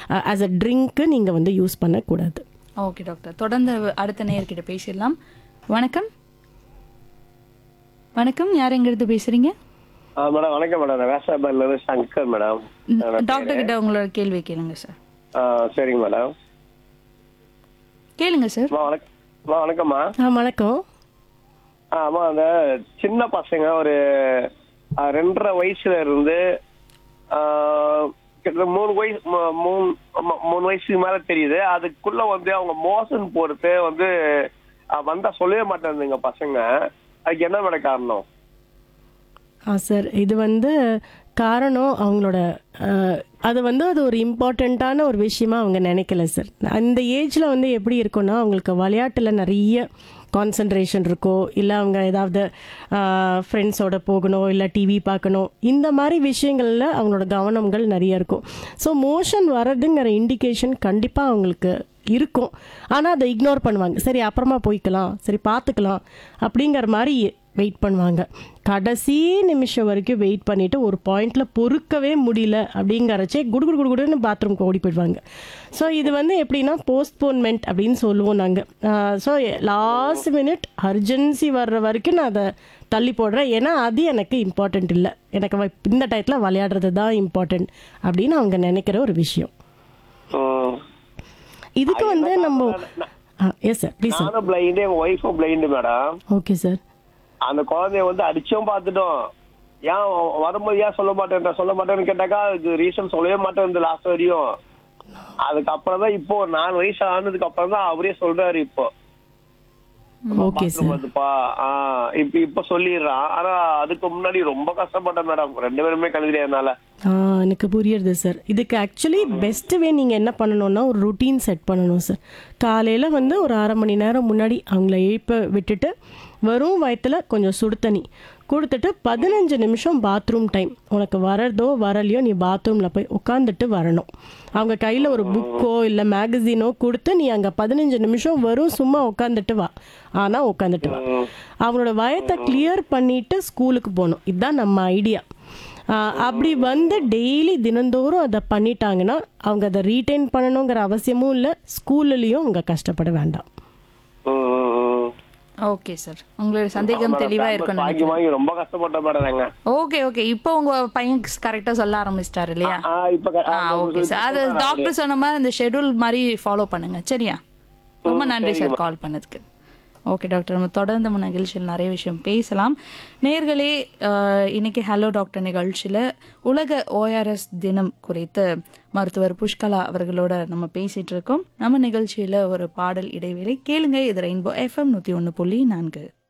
As a drink நீங்கள் வந்து use பண்ணக்கூடாது ஓகே டாக்டர் தொடர்ந்து அடுத்த நேயர்கிட்ட பேசிடலாம் வணக்கம் வணக்கம் யார் எங்கிருந்து பேசுறீங்க ஆ மேடம் வணக்கம் மேடம் நான் வேசாபாரில இருந்து சங்கர் மேடம் டாக்டர் கிட்ட உங்களோட கேள்வி கேளுங்க சார் ஆ சரிங்க மேடம் கேளுங்க சார் அம்மா வணக்கம் அம்மா வணக்கம்மா ஆ வணக்கம் ஆ அம்மா அந்த சின்ன பசங்க ஒரு ஆ, ரெண்டரை வயசுல இருந்து ஆ, கிட்டத்தட்ட மூணு வயசு மூ- மூணு ஆமா, மூணு வயசுக்கு மேல தெரியுது அதுக்குள்ள வந்து அவங்க மோசன் போறது வந்து ஆ, வந்தா சொல்லவே மாட்டேங்குதுங்க பசங்க அதுக்கு என்ன மேடம் காரணம் ஆ சார் இது வந்து காரணம் அவங்களோட அஹ், அது வந்து அது ஒரு இம்பார்ட்டண்ட்டான ஒரு விஷயமா அவங்க நினைக்கல சார் அந்த ஏஜில் வந்து எப்படி இருக்கும்னா அவங்களுக்கு விளையாட்டில் நிறைய கான்சன்ட்ரேஷன் இருக்கோ இல்லை அவங்க ஏதாவது ஃப்ரெண்ட்ஸோட போகணும் இல்லை டிவி பார்க்கணும் இந்த மாதிரி விஷயங்களில் அவங்களோட கவனங்கள் நிறைய இருக்கும் ஸோ மோஷன் வர்றதுங்கிற இண்டிகேஷன் கண்டிப்பாக அவங்களுக்கு இருக்கும் ஆனால் அதை இக்னோர் பண்ணுவாங்க சரி அப்புறமா போய்க்கலாம் சரி பார்த்துக்கலாம் அப்படிங்கிற மாதிரி வெயிட் பண்ணுவாங்க கடைசி நிமிஷம் வரைக்கும் வெயிட் பண்ணிட்டு ஒரு பாயிண்ட்ல பொறுக்கவே முடியல அப்படிங்கிறச்சே குடு குடு குடு குடுன்னு பாத்ரூம்க்கு ஓடி போயிடுவாங்க ஸோ இது வந்து எப்படின்னா போஸ்ட்போன்மெண்ட் அப்படின்னு சொல்லுவோம் நாங்கள் ஸோ லாஸ்ட் மினிட் அர்ஜென்சி வர்ற வரைக்கும் நான் அதை தள்ளி போடுறேன் ஏன்னா அது எனக்கு இம்பார்ட்டண்ட் இல்லை எனக்கு வ- இந்த டயத்தில் விளையாடுறது தான் இம்பார்ட்டண்ட் அப்படின்னு அவங்க நினைக்கிற ஒரு விஷயம் ம். இதுக்கு வந்து நம்ம எஸ் சார் ப்ளீஸ் சார் நானும் பிளைண்டு எங்க ஒய்ஃபும் பிளைண்டு மேடம் ஓகே சார் அந்த குழந்தைய வந்து அடிச்சும் பார்த்துட்டோம் ஏன் வ- வரும்போது ஏன் சொல்ல மாட்டேன் சொல்ல மாட்டேன்னு கேட்டாக்கா இது ரீசன் சொல்லவே மாட்டேன் இந்த லாஸ்ட் வரையும் அதுக்கப்புறம் தான் இப்போ ஒரு நாலு வயசு ஆனதுக்கு அப்புறம் தான் அவரே சொல்றாரு இப்போ ஓகே bathroom சார் வருதுப்பா ஆஹ் இப்ப இப்ப சொல்லிடுறான் ஆனா அதுக்கு முன்னாடி ரொம்ப கஷ்டப்பட்டேன் மேடம் ரெண்டு பேருமே கழுதிரி என்னால ஆ, எனக்கு புரியுறது சார் இதுக்கு ஆக்சுவலி பெஸ்ட் வே நீங்கள் என்ன பண்ணணும்னா ஒரு ருட்டீன் செட் பண்ணணும் சார் காலையில் வந்து ஒரு அரை மணி நேரம் முன்னாடி அவங்கள எழுப்ப விட்டுட்டு வெறும் வயத்தில் கொஞ்சம் சுடு தண்ணி கொடுத்துட்டு பதினஞ்சு நிமிஷம் பாத்ரூம் டைம் உனக்கு வரதோ வரலையோ நீ பாத்ரூமில் போய் உட்காந்துட்டு வரணும் அவங்க கையில் ஒரு புக்கோ இல்லை மேகசினோ கொடுத்து நீ அங்கே பதினஞ்சு நிமிஷம் வெறும் சும்மா உட்காந்துட்டு வா ஆனால் உட்காந்துட்டு வா அவங்களோட வயத்தை கிளியர் பண்ணிட்டு ஸ்கூலுக்கு போகணும் இதுதான் நம்ம ஐடியா ஆஹ் அப்படி வந்து டெய்லி தினந்தோறும் அதை பண்ணிட்டாங்கன்னா அவங்க அதை ரீட்டைன் பண்ணணுங்கிற அவசியமும் இல்லை ஸ்கூல்லையும் அவங்க கஷ்டப்பட வேண்டாம் ம், ம், ம். ஓகே சார் உங்களோட சந்தேகம் தெளிவா இருக்கணும் வாங்கி வாங்கி ரொம்ப கஷ்டப்பட்டேன் மேடம் நாங்க ஓகே ஓகே இப்போ உங்க பையன் கரெக்டா சொல்ல ஆரம்பிச்சிட்டாரு இல்லையா ஆஹ் இப்ப க- ஆ ஓகே சார் அது டாக்டர் சொன்ன மாதிரி இந்த ஷெட்யூல் மாதிரி ஃபாலோ பண்ணுங்க சரியா ரொம்ப நன்றி சார் கால் பண்ணதுக்கு ஓகே டாக்டர் நம்ம தொடர்ந்து நம்ம நிகழ்ச்சியில் நிறைய விஷயம் பேசலாம் நேர்களே இன்னைக்கு ஹலோ டாக்டர் நிகழ்ச்சியில் உலக ஓஆர்எஸ் தினம் குறித்து மருத்துவர் புஷ்கலா அவர்களோட நம்ம பேசிட்டு இருக்கோம் நம்ம நிகழ்ச்சியில் ஒரு பாடல் இடைவேளை கேளுங்க இது ரெயின்போ எஃப்எம் நூற்றி ஒன்று புள்ளி நான்கு